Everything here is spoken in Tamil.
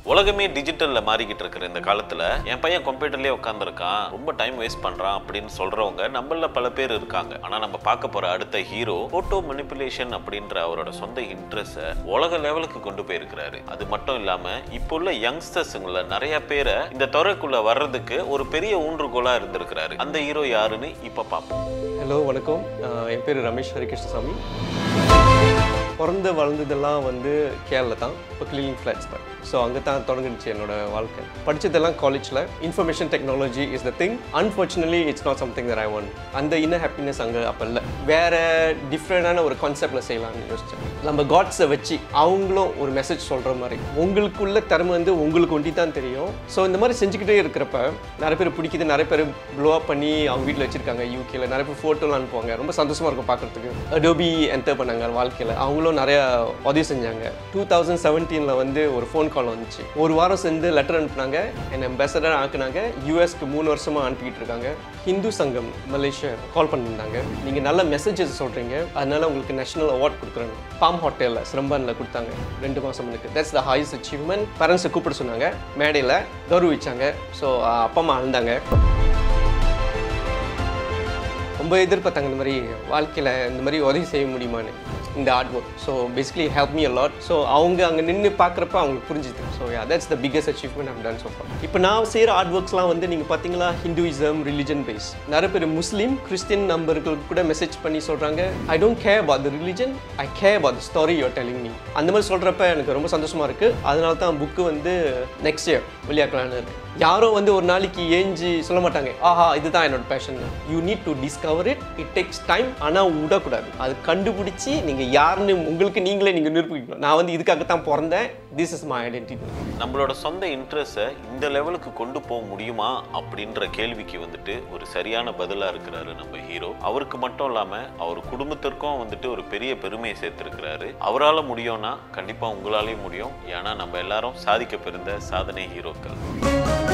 உலகமே டிஜிட்டல்ல மாறிக்கிட்டு இருக்கிற இந்த காலத்துல என் பையன் கம்ப்யூட்டர்லயே உட்காந்துருக்கான் ரொம்ப டைம் வேஸ்ட் பண்றான் அப்படின்னு சொல்றவங்க நம்மள பல பேர் இருக்காங்க ஆனா நம்ம பார்க்க போற அடுத்த ஹீரோ போட்டோ மனிப்புலேஷன் அப்படின்ற அவரோட சொந்த இன்ட்ரெஸ்ட உலக லெவலுக்கு கொண்டு போயிருக்கிறாரு அது மட்டும் இல்லாம இப்போ உள்ள யங்ஸ்டர்ஸுங்கள நிறைய பேரை இந்த துறைக்குள்ள வர்றதுக்கு ஒரு பெரிய ஊன்றுகோலா இருந்திருக்கிறாரு அந்த ஹீரோ யாருன்னு இப்ப பார்ப்போம் ஹலோ வணக்கம் அஹ் என் பேர் ரமேஷ் ஹரிகிருஷ்ணசாமி பிறந்து வளர்ந்ததெல்லாம் வந்து கேரளா தான் இப்போ கிளீனிங் ஃப்ளாட்ஸ் தான் ஸோ அங்கே தான் தொடங்குச்சு என்னோட வாழ்க்கை படித்ததெல்லாம் காலேஜில் information technology is the thing unfortunately it's not something that I want அந்த இன்ன ஹாப்பினஸ் அங்கே அப்போ இல்லை வேறு டிஃப்ரெண்டான ஒரு கான்செப்டில் செய்யலாம்னு யோசித்தேன் நம்ம காட்ஸை வச்சு அவங்களும் ஒரு மெசேஜ் சொல்கிற மாதிரி உங்களுக்குள்ள திறமை வந்து உங்களுக்கு ஒண்டி தான் தெரியும் ஸோ இந்த மாதிரி செஞ்சுக்கிட்டே இருக்கிறப்ப நிறைய பேர் பிடிக்குது நிறைய பேர் ப்ளோ அப் பண்ணி அவங்க வீட்டில் வச்சிருக்காங்க யூகேல நிறைய பேர் ஃபோட்டோலாம் அனுப்புவாங்க ரொம்ப சந்தோஷமா இருக்கும் பார்க்கறதுக்கு அடோபி என்டர் பண்ணாங்க வாழ்க்கையில் அவங்களும் நிறைய உதவி செஞ்சாங்க டூ தௌசண்ட் செவன்டீனில் வந்து ஒரு ஃபோன் கால் வந்துச்சு ஒரு வாரம் சேர்ந்து லெட்டர் அனுப்புனாங்க என்னை அம்பாசடர் ஆக்குனாங்க யூஎஸ்க்கு மூணு வருஷமா அனுப்பிக்கிட்டு இருக்காங்க ஹிந்து சங்கம் மலேசியா கால் பண்ணியிருந்தாங்க நீங்கள் நல்ல மெசேஜஸ் சொல்கிறீங்க அதனால உங்களுக்கு நேஷனல் அவார்ட் கொடுக்குறாங்க பாம் ஹோட்டலில் சிரம்பானில் கொடுத்தாங்க ரெண்டு மாதம் எனக்கு தட்ஸ் த ஹையஸ்ட் அச்சீவ்மெண்ட் பேரண்ட்ஸை கூப்பிட சொன்னாங்க மேடையில் கௌரவிச்சாங்க ஸோ அப்பா அம்மா அழுந்தாங்க ரொம்ப எதிர்பார்த்தாங்க இந்த மாதிரி வாழ்க்கையில் இந்த மாதிரி உதவி செய்ய முடியுமான்னு இந்த art work so basically help me a lot so அவங்க அங்கே நின்று பார்க்குறப்ப அவங்களுக்கு புரிஞ்சுது so that's the biggest achievement I'm done so இப்போ நான் செய்கிற ஆர்ட் ஒர்க்ஸ்லாம் வந்து நீங்கள் பார்த்தீங்களா ஹிந்துயிசம் ரிலிஜன் பேஸ் நிறைய பேர் முஸ்லீம் கிறிஸ்டியன் நம்பர்களுக்கு கூட மெசேஜ் பண்ணி சொல்கிறாங்க I don't care about the religion I care about the story you're telling me அந்த மாதிரி சொல்கிறப்ப எனக்கு ரொம்ப சந்தோஷமாக இருக்குது அதனால தான் புக்கு வந்து நெக்ஸ்ட் இயர் வெளியாக்கலான்னு இருக்கு யாரும் வந்து ஒரு நாளைக்கு ஏஞ்சி சொல்ல மாட்டாங்க ஆஹா இதுதான் என்னோட passion you need to discover it it takes time ஆனால் விடக்கூடாது அது கண்டுபிடிச்சி நீங்கள் யாருன்னு உங்களுக்கு நீங்களே நீங்கள் நிரூபிக்கணும் நான் வந்து இதுக்காக தான் பிறந்தேன் திஸ் இஸ் மை ஐடென்டிட்டி நம்மளோட சொந்த இன்ட்ரெஸ்ட்டை இந்த லெவலுக்கு கொண்டு போக முடியுமா அப்படின்ற கேள்விக்கு வந்துட்டு ஒரு சரியான பதிலாக இருக்கிறாரு நம்ம ஹீரோ அவருக்கு மட்டும் இல்லாமல் அவர் குடும்பத்திற்கும் வந்துட்டு ஒரு பெரிய பெருமையை சேர்த்திருக்கிறாரு அவரால் முடியும்னா கண்டிப்பாக உங்களாலேயும் முடியும் ஏன்னா நம்ம எல்லாரும் சாதிக்க பிறந்த சாதனை ஹீரோக்கள்